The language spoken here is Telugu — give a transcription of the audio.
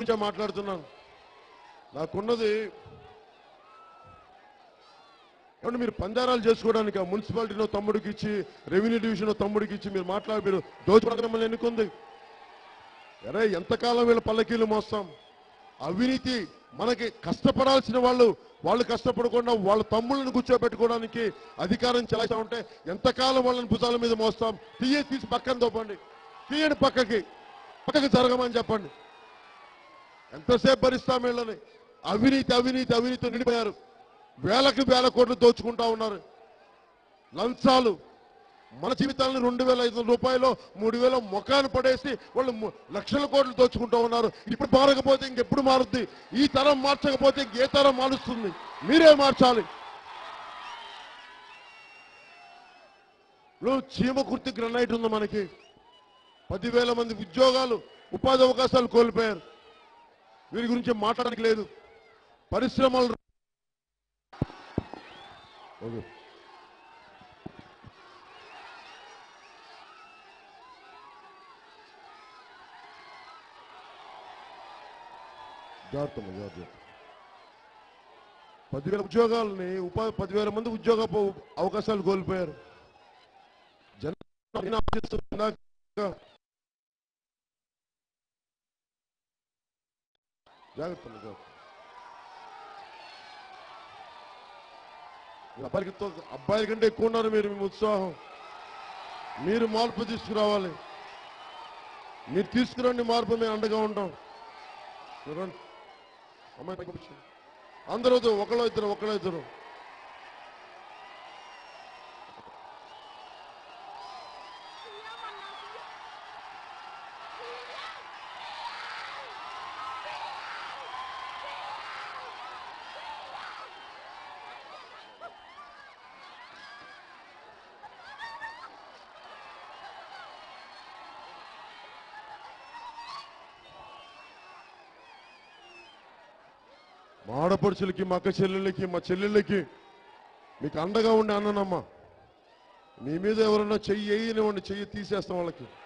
గురించే మాట్లాడుతున్నాను నాకున్నది ఏమంటే మీరు పందారాలు చేసుకోవడానికి ఆ మున్సిపాలిటీలో తమ్ముడికి ఇచ్చి రెవెన్యూ డివిజన్ తమ్ముడికి ఇచ్చి మీరు మాట్లాడి మీరు దోచుకోవడం ఎన్నుకుంది అరే ఎంతకాలం వీళ్ళ పల్లకీలు మోస్తాం అవినీతి మనకి కష్టపడాల్సిన వాళ్ళు వాళ్ళు కష్టపడకుండా వాళ్ళ తమ్ముళ్ళని కూర్చోబెట్టుకోవడానికి అధికారం చెలాయిస్తా ఉంటే ఎంతకాలం వాళ్ళని భుజాల మీద మోస్తాం తీయ తీసి పక్కన తోపండి తీయండి పక్కకి పక్కకి జరగమని చెప్పండి ఎంతసేపు భరిస్తాం వీళ్ళని అవినీతి అవినీతి అవినీతి నిండిపోయారు వేలకు వేల కోట్లు దోచుకుంటా ఉన్నారు లంచాలు మన జీవితాలను రెండు వేల ఐదు వందల రూపాయలు మూడు వేల మొఖాన్ని పడేసి వాళ్ళు ము- లక్షల కోట్లు దోచుకుంటూ ఉన్నారు ఇప్పుడు మారకపోతే ఇంకెప్పుడు మారుద్ది ఈ తరం మార్చకపోతే ఇంకే తరం మారుస్తుంది మీరే మార్చాలి ఇప్పుడు చీమ కుర్తి గ్రనైట్ ఉంది మనకి పదివేల మంది ఉద్యోగాలు ఉపాధి అవకాశాలు కోల్పోయారు వీరి గురించి మాట్లాడడానికి లేదు పరిశ్రమలు ఓకే జాగ్రత్త జాగ్రత్త పదివేల ఉద్యోగాలని ఉపాధి పదివేల మంది ఉద్యోగ పో- అవకాశాలు కోల్పోయారు జన ఆశిస్తుందా? జాగ్రత్త జాగ్రత్త అబ్బాయిలతో అబ్బాయిల కంటే ఎక్కువ ఉన్నారు మీరు మీ ఉత్సాహం మీరు మార్పు తీసుకురావాలి మీరు తీసుకురండి మార్పు మేము అండగా ఉంటాం రండి అమ్మాయి పైకి కూర్చో. అందరూ వద్దు, ఒకళ్ళో ఇద్దరు ఒకళ్ళో ఇద్దరు మా ఆడపడుచులకి మా అక్క చెల్లెళ్ళకి మా చెల్లెళ్ళకి మీకు అండగా ఉండే అన్ననమ్మ మీ మీద ఎవరన్నా చెయ్యి వేయనివ్వండి చెయ్యి తీసేస్తాం వాళ్ళకి